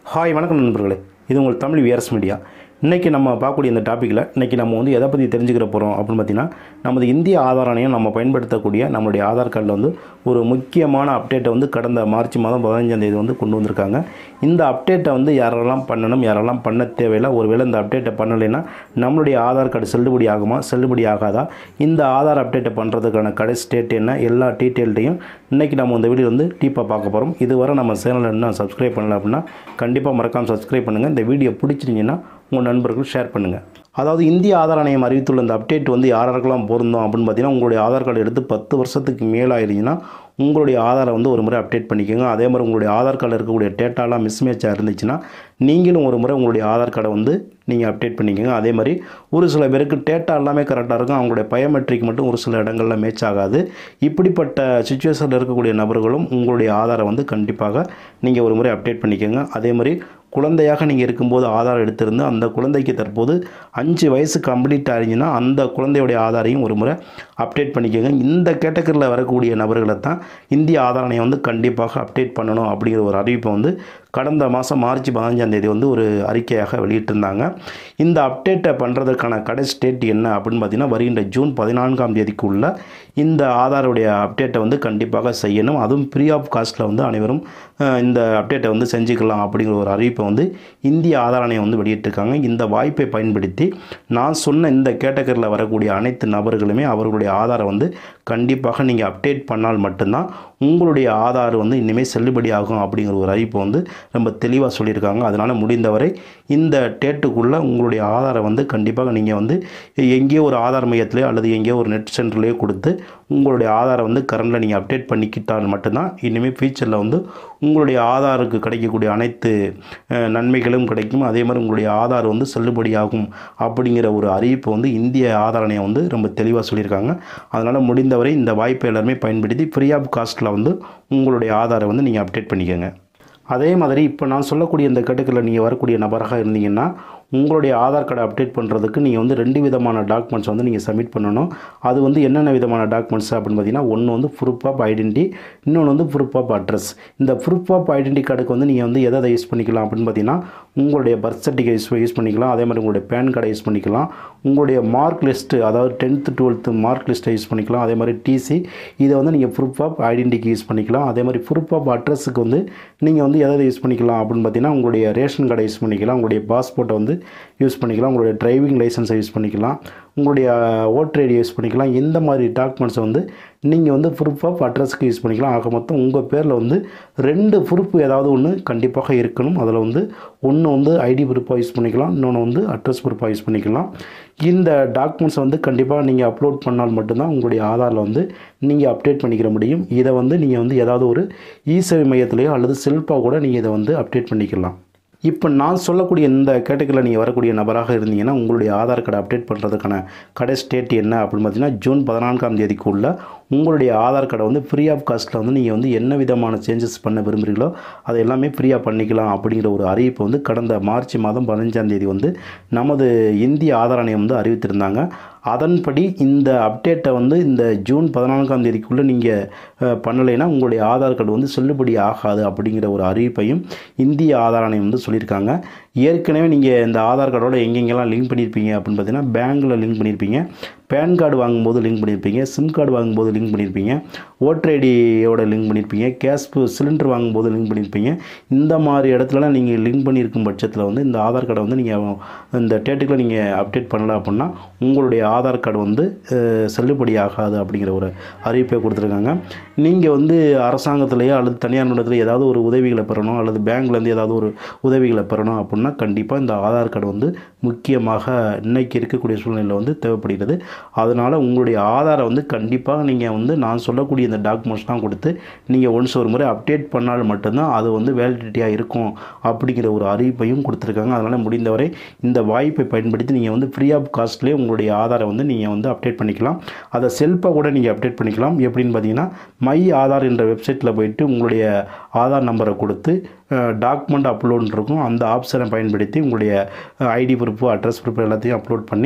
hi வணக்கம் நண்பர்களே இது உங்கள் தமிழ் விஆர்எஸ் மீடியா இன்றைக்கி நம்ம பார்க்கக்கூடிய இந்த டாப்பிக்கில் இன்றைக்கி நம்ம வந்து எதை பற்றி தெரிஞ்சுக்கிற போகிறோம் அப்படின்னு பார்த்தீங்கன்னா நமது இந்திய ஆதார் ஆணையம் நம்ம பயன்படுத்தக்கூடிய நம்மளுடைய ஆதார் கார்டில் வந்து ஒரு முக்கியமான அப்டேட்டை வந்து கடந்த மார்ச் மாதம் பதினஞ்சாம் தேதி வந்து கொண்டு வந்திருக்காங்க இந்த அப்டேட்டை வந்து யாரெல்லாம் பண்ணணும் யாரெல்லாம் பண்ண தேவையில்லை ஒருவேளை இந்த அப்டேட்டை பண்ணலைன்னா நம்மளுடைய ஆதார் கார்டு செல்லுபடி ஆகுமா செல்லுபடி ஆகாதா இந்த ஆதார் அப்டேட்டை பண்ணுறதுக்கான கடைசி ஸ்டேட் என்ன எல்லா டீட்டெயில்ட்டையும் இன்றைக்கி நம்ம இந்த வீடியோ வந்து டீப்பாக பார்க்க போகிறோம் இதுவரை நம்ம சேனலை இன்னும் சப்ஸ்கிரைப் பண்ணல அப்படின்னா கண்டிப்பாக மறக்காமல் சப்ஸ்கிரைப் பண்ணுங்கள் இந்த வீடியோ பிடிச்சிருந்தீங்கன்னா உங்கள் நண்பர்கள் ஷேர் பண்ணுங்கள் அதாவது இந்திய ஆதார் ஆணையம் அறிவித்துள்ள இந்த அப்டேட் வந்து யாராருக்கெல்லாம் பொருந்தும் அப்படின்னு பார்த்தீங்கன்னா உங்களுடைய ஆதார் கார்டு எடுத்து பத்து வருஷத்துக்கு மேலே ஆயிருந்தீங்கன்னா உங்களுடைய ஆதாரை வந்து ஒரு முறை அப்டேட் பண்ணிக்கோங்க அதே மாதிரி உங்களுடைய ஆதார் கார்டில் இருக்கக்கூடிய டேட்டாலாம் மிஸ்மேட்சாக இருந்துச்சுன்னா நீங்களும் ஒரு முறை உங்களுடைய ஆதார் கார்டை வந்து நீங்கள் அப்டேட் பண்ணிக்கோங்க அதே மாதிரி ஒரு சில பேருக்கு டேட்டா எல்லாமே கரெக்டாக இருக்கும் அவங்களுடைய பயோமெட்ரிக் மட்டும் ஒரு சில இடங்களில் மேட்ச் ஆகாது இப்படிப்பட்ட சுச்சுவேஷனில் இருக்கக்கூடிய நபர்களும் உங்களுடைய ஆதாரை வந்து கண்டிப்பாக நீங்கள் ஒரு முறை அப்டேட் பண்ணிக்கோங்க அதே மாதிரி குழந்தையாக நீங்கள் இருக்கும்போது ஆதார் எடுத்திருந்து அந்த குழந்தைக்கு தற்போது அஞ்சு வயசு கம்ப்ளீட் ஆகிங்கன்னா அந்த குழந்தையுடைய ஆதாரையும் ஒரு முறை அப்டேட் பண்ணிக்கோங்க இந்த கேட்டகரியில் வரக்கூடிய நபர்களை தான் இந்திய ஆதார் ஆணையம் வந்து கண்டிப்பாக அப்டேட் பண்ணணும் அப்படிங்கிற ஒரு அறிவிப்பை வந்து கடந்த மாதம் மார்ச் பதினஞ்சாம் தேதி வந்து ஒரு அறிக்கையாக வெளியிட்டிருந்தாங்க இந்த அப்டேட்டை பண்ணுறதுக்கான கடைசி டேட் என்ன அப்படின்னு பார்த்தீங்கன்னா வருகின்ற ஜூன் பதினான்காம் தேதிக்குள்ள இந்த ஆதாருடைய அப்டேட்டை வந்து கண்டிப்பாக செய்யணும் அதுவும் ஃப்ரீ ஆஃப் காஸ்ட்டில் வந்து அனைவரும் அஹ், இந்த அப்டேட்டை வந்து செஞ்சுக்கலாம் அப்படிங்கிற ஒரு அறிவிப்பை வந்து இந்திய ஆதார் ஆணையம் வந்து வெளியிட்டிருக்காங்க இந்த வாய்ப்பை பயன்படுத்தி நான் சொன்ன இந்த கேட்டகரியில் வரக்கூடிய அனைத்து நபர்களுமே அவர்களுடைய ஆதாரை வந்து கண்டிப்பாக நீங்கள் அப்டேட் பண்ணால் மட்டும்தான் உங்களுடைய ஆதார் வந்து இனிமேல் செல்லுபடியாகும் அப்படிங்கிற ஒரு அறிவிப்பை வந்து ரொம்ப தெளிவாக சொல்லியிருக்காங்க அதனால் முடிந்தவரை இந்த டேட்டுக்குள்ளே உங்களுடைய ஆதாரை வந்து கண்டிப்பாக நீங்கள் வந்து எங்கேயோ ஒரு ஆதார் மையத்திலேயோ அல்லது எங்கேயோ ஒரு நெட் சென்டர்லேயோ கொடுத்து உங்களுடைய ஆதாரை வந்து கரண்டில் நீங்கள் அப்டேட் பண்ணிக்கிட்டால் மட்டும்தான் இனிமேல் ஃபியூச்சரில் வந்து உங்களுடைய ஆதாருக்கு கிடைக்கக்கூடிய அனைத்து அஹ், நன்மைகளும் கிடைக்கும் அதே மாதிரி உங்களுடைய ஆதார் வந்து செல்லுபடியாகும் அப்படிங்கிற ஒரு அறிவிப்பை வந்து இந்திய ஆதார் ஆணையம் வந்து ரொம்ப தெளிவாக சொல்லியிருக்காங்க அதனால் முடிந்தவரை இந்த வாய்ப்பை எல்லாருமே பயன்படுத்தி ஃப்ரீ ஆஃப் காஸ்ட்டில் வந்து உங்களுடைய ஆதாரை வந்து நீங்கள் அப்டேட் பண்ணிக்கோங்க அதே மாதிரி இப்போ நான் சொல்லக்கூடிய இந்த கட்டுக்களில் நீங்கள் வரக்கூடிய நபராக இருந்தீங்கன்னா உங்களுடைய ஆதார் கார்டை அப்டேட் பண்ணுறதுக்கு நீங்கள் வந்து ரெண்டு விதமான டாக்குமெண்ட்ஸ் வந்து நீங்கள் சப்மிட் பண்ணணும் அது வந்து என்னென்ன விதமான டாக்குமெண்ட்ஸ் அப்படின்னு பார்த்தீங்கன்னா ஒன்று வந்து ப்ரூஃப் ஆஃப் ஐடென்டி இன்னொன்று வந்து ப்ரூஃப் ஆஃப் அட்ரஸ் இந்த ப்ரூஃப் ஆஃப் ஐடென்டி கார்டுக்கு வந்து நீங்கள் வந்து எதை எதை யூஸ் பண்ணிக்கலாம் அப்படின்னு பார்த்தீங்கன்னா உங்களுடைய பர்த் சர்டிஃபிகேட் யூஸ் யூஸ் பண்ணிக்கலாம் அதே மாதிரி உங்களுடைய பேன் கார்டை யூஸ் பண்ணிக்கலாம் உங்களுடைய மார்க் லிஸ்ட்டு அதாவது டென்த்து டுவெல்த்து மார்க் லிஸ்ட்டை யூஸ் பண்ணிக்கலாம் அதே மாதிரி டிசி இதை வந்து நீங்கள் ப்ரூஃப் ஆஃப் ஐடென்டிக்கு யூஸ் பண்ணிக்கலாம் அதே மாதிரி ப்ரூஃப் ஆஃப் அட்ரஸுக்கு வந்து நீங்கள் வந்து எதை எதை யூஸ் பண்ணிக்கலாம் அப்படின்னு பார்த்தீங்கன்னா உங்களுடைய ரேஷன் கார்டை யூஸ் பண்ணிக்கலாம் உங்களுடைய பாஸ்போர்ட்டை வந்து யூஸ் பண்ணிக்கலாம் உங்களுடைய டிரைவிங் லைசன்ஸை யூஸ் பண்ணிக்கலாம் உங்களுடைய ஓட்டர் ஐடி யூஸ் பண்ணிக்கலாம் இந்த மாதிரி டாக்குமெண்ட்ஸை வந்து நீங்கள் வந்து ப்ரூஃப் ஆஃப் அட்ரஸ்க்கு யூஸ் பண்ணிக்கலாம் ஆக மொத்தம் உங்கள் பேரில் வந்து ரெண்டு ப்ரூஃப் ஏதாவது ஒன்று கண்டிப்பாக இருக்கணும் அதில் வந்து ஒன்று வந்து ஐடி ப்ரூஃபாக யூஸ் பண்ணிக்கலாம் இன்னொன்று வந்து அட்ரஸ் ப்ரூஃபாக யூஸ் பண்ணிக்கலாம் இந்த டாக்குமெண்ட்ஸை வந்து கண்டிப்பாக நீங்கள் அப்லோட் பண்ணால் மட்டும்தான் உங்களுடைய ஆதாரில் வந்து நீங்கள் அப்டேட் பண்ணிக்கிற முடியும் இதை வந்து நீங்கள் வந்து ஏதாவது ஒரு இ சேவை மையத்திலேயோ அல்லது செல்ஃபாக கூட நீங்கள் இதை வந்து அப்டேட் பண்ணிக்கலாம் இப்போ நான் சொல்லக்கூடிய இந்த கேட்டகரியில் நீங்கள் வரக்கூடிய நபராக இருந்தீங்கன்னா உங்களுடைய ஆதார் கார்டை அப்டேட் பண்ணுறதுக்கான கடைசி டேட் என்ன அப்படின்னு பார்த்தீங்கன்னா ஜூன் பதினான்காம் தேதிக்குள்ள உங்களுடைய ஆதார் கார்டை வந்து ஃப்ரீ ஆஃப் காஸ்ட்டில் வந்து நீங்கள் வந்து என்ன விதமான சேஞ்சஸ் பண்ண விரும்புகிறீங்களோ அதை எல்லாமே ஃப்ரீயாக பண்ணிக்கலாம் அப்படிங்கிற ஒரு அறிவிப்பை வந்து கடந்த மார்ச் மாதம் பதினஞ்சாம் தேதி வந்து நமது இந்திய ஆதார் ஆணையம் வந்து அறிவித்திருந்தாங்க அதன்படி இந்த அப்டேட்டை வந்து இந்த ஜூன் பதினான்காம் தேதிக்குள்ளே நீங்கள் பண்ணலைன்னா உங்களுடைய ஆதார் கார்டு வந்து செல்லுபடி ஆகாது அப்படிங்கிற ஒரு அறிவிப்பையும் இந்திய ஆதார் ஆணையம் வந்து சொல்லியிருக்காங்க ஏற்கனவே நீங்கள் இந்த ஆதார் கார்டோட எங்கெங்கெல்லாம் லிங்க் பண்ணியிருப்பீங்க அப்படின்னு பார்த்தீங்கன்னா பேங்க்கில் லிங்க் பண்ணியிருப்பீங்க பேன் கார்டு வாங்கும்போது லிங்க் பண்ணியிருப்பீங்க சிம் கார்டு வாங்கும்போது லிங்க் பண்ணியிருப்பீங்க ஓட்டர் ஐடியோட லிங்க் பண்ணியிருப்பீங்க கேஸ் சிலிண்டர் வாங்கும்போது லிங்க் பண்ணியிருப்பீங்க இந்த மாதிரி இடத்துலலாம் நீங்கள் லிங்க் பண்ணியிருக்கும் பட்சத்தில் வந்து இந்த ஆதார் கார்டை வந்து நீங்கள் இந்த டேட்டுக்குள்ள நீங்கள் அப்டேட் பண்ணல அப்படின்னா உங்களுடைய ஆதார் கார்டு வந்து அஹ், செல்லுபடி ஆகாது அப்படிங்கிற ஒரு அறிவிப்பை கொடுத்துருக்காங்க நீங்கள் வந்து அரசாங்கத்திலேயோ அல்லது தனியார் நிறுவனத்தில் ஏதாவது ஒரு உதவிகளை பெறணும் அல்லது பேங்க்லேருந்து ஏதாவது ஒரு உதவிகளை பெறணும் அப்படின்னா கண்டிப்பாக இந்த ஆதார் கார்டு வந்து முக்கியமாக இன்னைக்கு இருக்கக்கூடிய சூழ்நிலையில் வந்து தேவைப்படுகிறது அதனால் உங்களுடைய ஆதாரை வந்து கண்டிப்பாக நீங்கள் வந்து நான் சொல்லக்கூடிய இந்த டாக்குமெண்ட்ஸ்லாம் கொடுத்து நீங்கள் ஒன்ஸ் ஒரு முறை அப்டேட் பண்ணால் மட்டும்தான் அது வந்து வேலிடிட்டியாக இருக்கும் அப்படிங்கிற ஒரு அறிவிப்பையும் கொடுத்துருக்காங்க அதனால் முடிந்தவரை இந்த வாய்ப்பை பயன்படுத்தி நீங்கள் வந்து ஃப்ரீ ஆஃப் காஸ்ட்லேயே உங்களுடைய ஆதாரை வந்து நீங்கள் வந்து அப்டேட் பண்ணிக்கலாம் அதை செல்ஃபாக கூட நீங்கள் அப்டேட் பண்ணிக்கலாம் எப்படின்னு பார்த்தீங்கன்னா மை ஆதார் என்ற வெப்சைட்டில் போயிட்டு உங்களுடைய ஆதார் நம்பரை கொடுத்து டாக்குமெண்ட் அப்லோட் இருக்கும் அந்த ஆப்ஷனை பயன்படுத்தி உங்களுடைய ஐடி ப்ரூஃபு அட்ரஸ் ப்ரூஃப் எல்லாத்தையும் அப்லோட் பண்ணி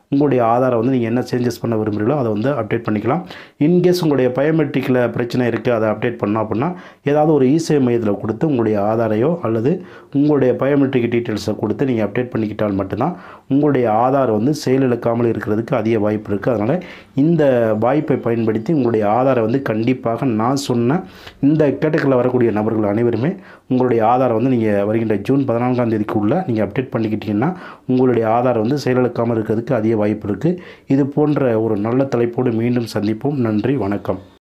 உங்களுடைய ஆதாரை வந்து நீங்கள் என்ன சேஞ்சஸ் பண்ண விரும்புகிறீங்களோ அதை வந்து அப்டேட் பண்ணிக்கலாம் இன்கேஸ் உங்களுடைய பயோமெட்ரிக்கில் பிரச்சனை இருக்குது அதை அப்டேட் பண்ணோம் அப்படின்னா ஏதாவது ஒரு இசேவை மையத்தில் கொடுத்து உங்களுடைய ஆதாரையோ அல்லது உங்களுடைய பயோமெட்ரிக் டீட்டெயில்ஸை கொடுத்து நீங்கள் அப்டேட் பண்ணிக்கிட்டால் மட்டும்தான் உங்களுடைய ஆதார் வந்து செயலிழக்காமல் இருக்கிறதுக்கு அதிக வாய்ப்பு இருக்குது அதனால் இந்த வாய்ப்பை பயன்படுத்தி உங்களுடைய ஆதாரை வந்து கண்டிப்பாக நான் சொன்ன இந்த கேட்டகரியில் வரக்கூடிய நபர்கள் அனைவருமே உங்களுடைய ஆதாரை வந்து நீங்கள் வருகின்ற ஜூன் பதினான்காம் தேதிக்குள்ளே நீங்கள் அப்டேட் பண்ணிக்கிட்டீங்கன்னா உங்களுடைய ஆதார் வந்து செயலிழக்காமல் இருக்கிறதுக்கு அதிக வாய்ப்பு இருக்குது இது போன்ற ஒரு நல்ல தலைப்போடு மீண்டும் சந்திப்போம் நன்றி வணக்கம்